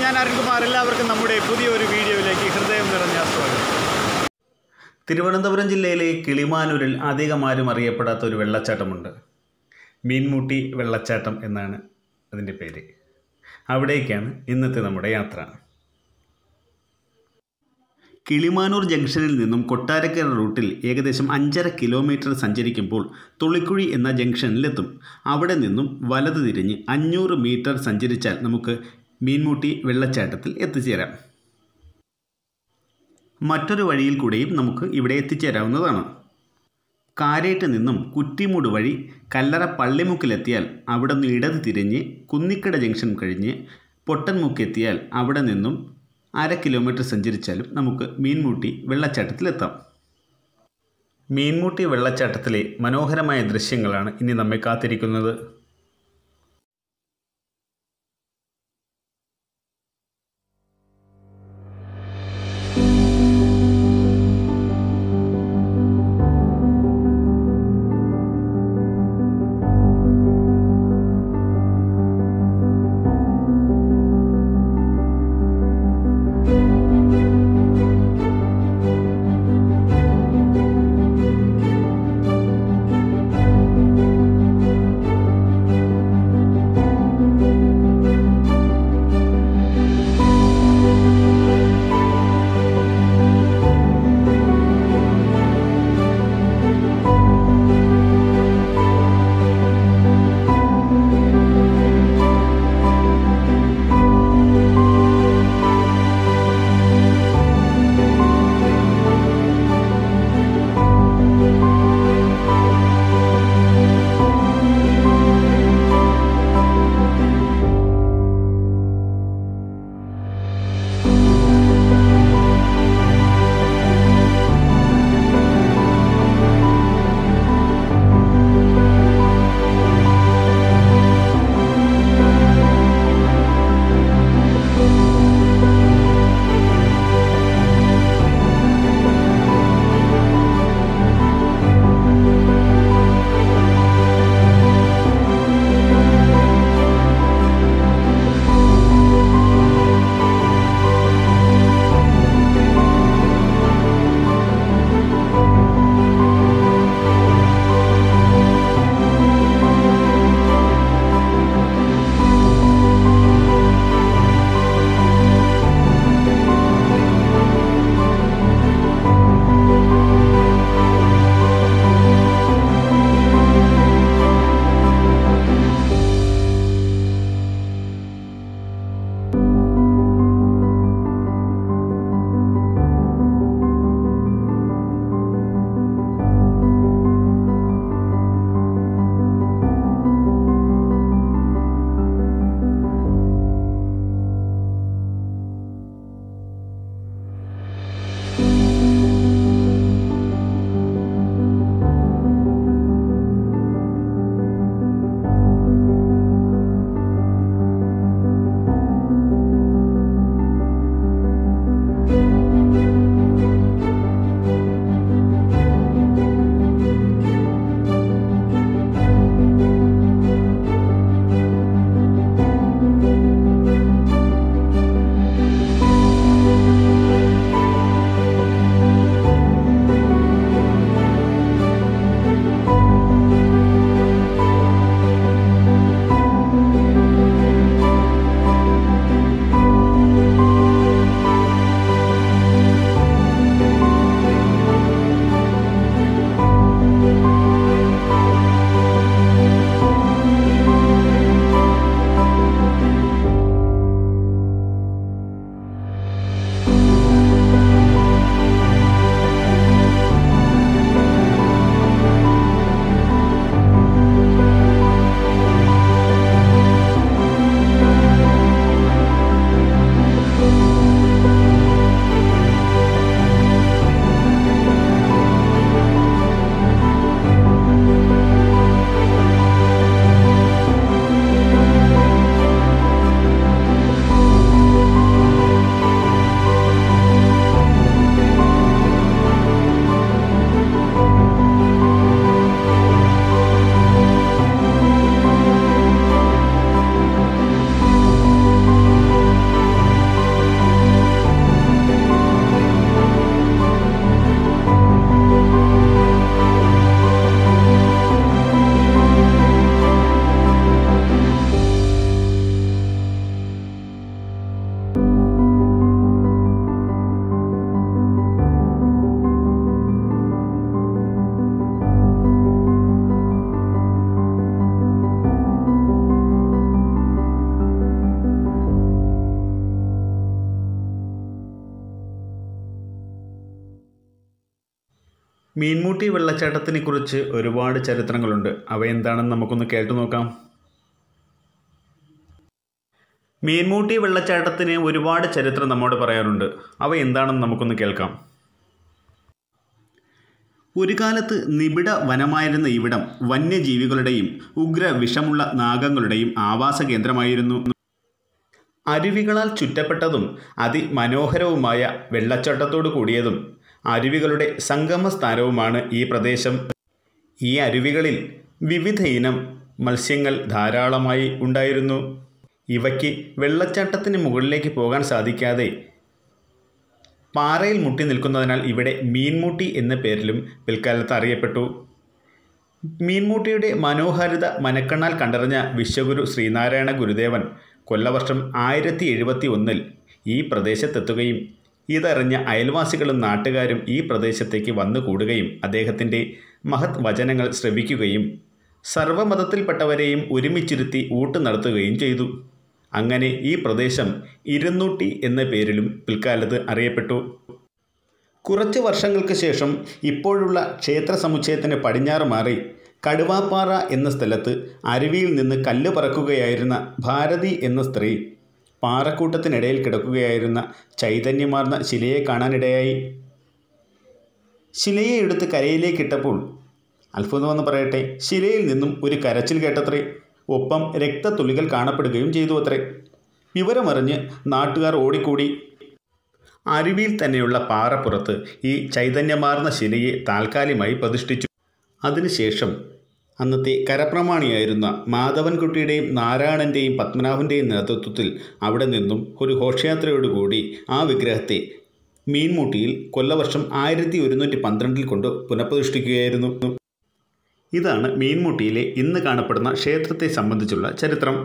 ഞാൻ അരുൺകുമാർ എല്ലാവർക്കും നമ്മുടെ പുതിയൊരു വീഡിയോയിലേക്ക് ഹൃദയം നിറഞ്ഞ സ്വാഗതം തിരുവനന്തപുരം ജില്ലയിലെ കിളിമാനൂരിൽ അധികമാരും അറിയപ്പെടാത്ത ഒരു വെള്ളച്ചാട്ടമുണ്ട് മീൻമുട്ടി വെള്ളച്ചാട്ടം എന്നാണ് അതിൻ്റെ പേര് അവിടേക്കാണ് ഇന്നത്തെ നമ്മുടെ യാത്ര കിളിമാനൂർ ജംഗ്ഷനിൽ നിന്നും കൊട്ടാരക്കര റൂട്ടിൽ ഏകദേശം അഞ്ചര കിലോമീറ്റർ സഞ്ചരിക്കുമ്പോൾ തുളിക്കുഴി എന്ന ജംഗ്ഷനിലെത്തും അവിടെ നിന്നും വലത് തിരിഞ്ഞ് അഞ്ഞൂറ് മീറ്റർ സഞ്ചരിച്ചാൽ നമുക്ക് മീൻമുട്ടി വെള്ളച്ചാട്ടത്തിൽ എത്തിച്ചേരാം മറ്റൊരു വഴിയിൽ കൂടെയും നമുക്ക് ഇവിടെ എത്തിച്ചേരാവുന്നതാണ് കാരേറ്റ് നിന്നും കുറ്റിമൂട് വഴി കല്ലറ പള്ളിമുക്കിലെത്തിയാൽ അവിടെ നിന്ന് ഇടത് തിരിഞ്ഞ് കുന്നിക്കട ജംഗ്ഷൻ കഴിഞ്ഞ് പൊട്ടൻമുക്കെത്തിയാൽ അവിടെ നിന്നും അര കിലോമീറ്റർ സഞ്ചരിച്ചാലും നമുക്ക് മീൻമുട്ടി വെള്ളച്ചാട്ടത്തിലെത്താം മീൻമുട്ടി വെള്ളച്ചാട്ടത്തിലെ മനോഹരമായ ദൃശ്യങ്ങളാണ് ഇനി നമ്മെ കാത്തിരിക്കുന്നത് മീൻമുട്ടി വെള്ളച്ചാട്ടത്തിനെ കുറിച്ച് ഒരുപാട് ചരിത്രങ്ങളുണ്ട് അവ എന്താണെന്ന് നമുക്കൊന്ന് കേട്ടു നോക്കാം മീൻമുട്ടി വെള്ളച്ചാട്ടത്തിന് ഒരുപാട് ചരിത്രം നമ്മോട് പറയാറുണ്ട് അവ എന്താണെന്ന് നമുക്കൊന്ന് കേൾക്കാം ഒരു കാലത്ത് നിബിഡ വനമായിരുന്ന ഇവിടം വന്യജീവികളുടെയും ഉഗ്ര വിഷമുള്ള നാഗങ്ങളുടെയും ആവാസ കേന്ദ്രമായിരുന്നു അരുവികളാൽ ചുറ്റപ്പെട്ടതും അതിമനോഹരവുമായ വെള്ളച്ചാട്ടത്തോടു കൂടിയതും അരുവികളുടെ സംഗമ സ്ഥാനവുമാണ് ഈ പ്രദേശം ഈ അരുവികളിൽ വിവിധ ഇനം മത്സ്യങ്ങൾ ധാരാളമായി ഉണ്ടായിരുന്നു ഇവയ്ക്ക് വെള്ളച്ചാട്ടത്തിന് മുകളിലേക്ക് പോകാൻ സാധിക്കാതെ പാറയിൽ മുട്ടി നിൽക്കുന്നതിനാൽ ഇവിടെ മീൻമുട്ടി എന്ന പേരിലും പിൽക്കാലത്ത് അറിയപ്പെട്ടു മീൻമുട്ടിയുടെ മനോഹാരിത മനക്കണ്ണാൽ കണ്ടറിഞ്ഞ വിശ്വഗുരു ശ്രീനാരായണ ഗുരുദേവൻ കൊല്ലവർഷം ആയിരത്തി എഴുപത്തി ഒന്നിൽ ഈ പ്രദേശത്തെത്തുകയും ഇതറിഞ്ഞ അയൽവാസികളും നാട്ടുകാരും ഈ പ്രദേശത്തേക്ക് വന്നു കൂടുകയും അദ്ദേഹത്തിൻ്റെ മഹത് വചനങ്ങൾ ശ്രവിക്കുകയും സർവ്വമതത്തിൽപ്പെട്ടവരെയും ഒരുമിച്ചിരുത്തി ഊട്ട് നടത്തുകയും ചെയ്തു അങ്ങനെ ഈ പ്രദേശം ഇരുന്നൂട്ടി എന്ന പേരിലും പിൽക്കാലത്ത് അറിയപ്പെട്ടു കുറച്ച് വർഷങ്ങൾക്ക് ശേഷം ഇപ്പോഴുള്ള ക്ഷേത്ര സമുച്ചയത്തിന് പടിഞ്ഞാറ് മാറി കടുവാപ്പാറ എന്ന സ്ഥലത്ത് അരുവിയിൽ നിന്ന് കല്ല് പറക്കുകയായിരുന്ന ഭാരതി എന്ന സ്ത്രീ പാറക്കൂട്ടത്തിനിടയിൽ കിടക്കുകയായിരുന്ന ചൈതന്യമാർന്ന ശിലയെ കാണാനിടയായി ശിലയെ എടുത്ത് കരയിലേക്കിട്ടപ്പോൾ അത്ഭുതമെന്ന് പറയട്ടെ ശിലയിൽ നിന്നും ഒരു കരച്ചിൽ കേട്ടത്രേ ഒപ്പം രക്തത്തുള്ളികൾ കാണപ്പെടുകയും ചെയ്തു അത്രേ വിവരമറിഞ്ഞ് നാട്ടുകാർ ഓടിക്കൂടി അരുവിയിൽ തന്നെയുള്ള പാറപ്പുറത്ത് ഈ ചൈതന്യമാർന്ന ശിലയെ താൽക്കാലികമായി പ്രതിഷ്ഠിച്ചു അതിനുശേഷം അന്നത്തെ കരപ്രമാണിയായിരുന്ന മാധവൻകുട്ടിയുടെയും നാരായണൻ്റെയും പത്മനാഭൻ്റെയും നേതൃത്വത്തിൽ അവിടെ നിന്നും ഒരു ഘോഷയാത്രയോടുകൂടി ആ വിഗ്രഹത്തെ മീൻമുട്ടിയിൽ കൊല്ലവർഷം ആയിരത്തി ഒരുന്നൂറ്റി പന്ത്രണ്ടിൽ കൊണ്ട് പുനഃപ്രതിഷ്ഠിക്കുകയായിരുന്നു ഇതാണ് മീൻമുട്ടിയിലെ ഇന്ന് കാണപ്പെടുന്ന ക്ഷേത്രത്തെ സംബന്ധിച്ചുള്ള ചരിത്രം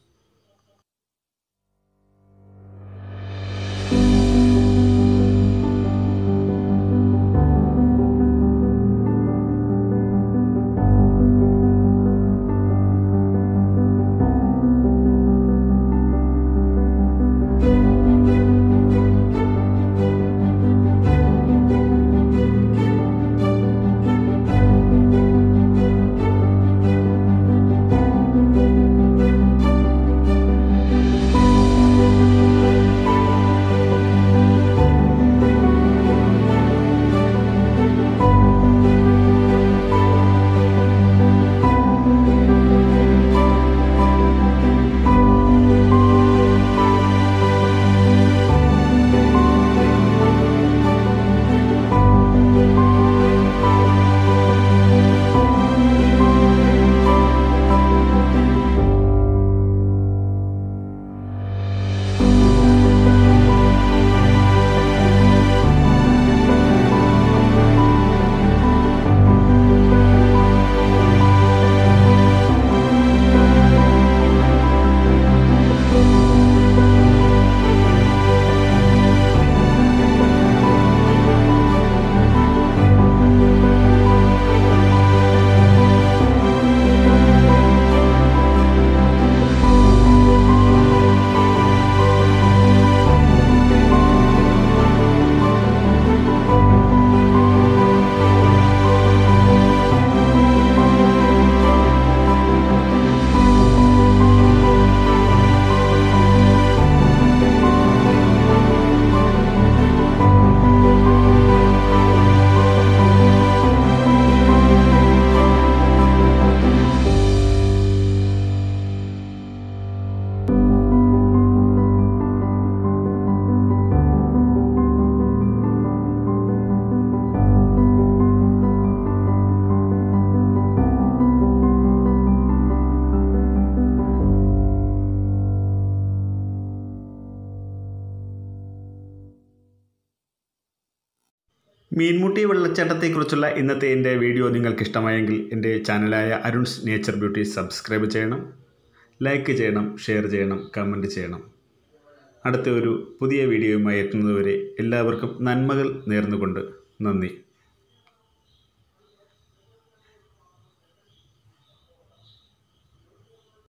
മീൻമുട്ടി വെള്ളച്ചാട്ടത്തെക്കുറിച്ചുള്ള ഇന്നത്തെ എൻ്റെ വീഡിയോ നിങ്ങൾക്ക് ഇഷ്ടമായെങ്കിൽ എൻ്റെ ചാനലായ അരുൺസ് നേച്ചർ ബ്യൂട്ടി സബ്സ്ക്രൈബ് ചെയ്യണം ലൈക്ക് ചെയ്യണം ഷെയർ ചെയ്യണം കമൻറ്റ് ചെയ്യണം അടുത്ത ഒരു പുതിയ വീഡിയോയുമായി എത്തുന്നതുവരെ എല്ലാവർക്കും നന്മകൾ നേർന്നുകൊണ്ട് നന്ദി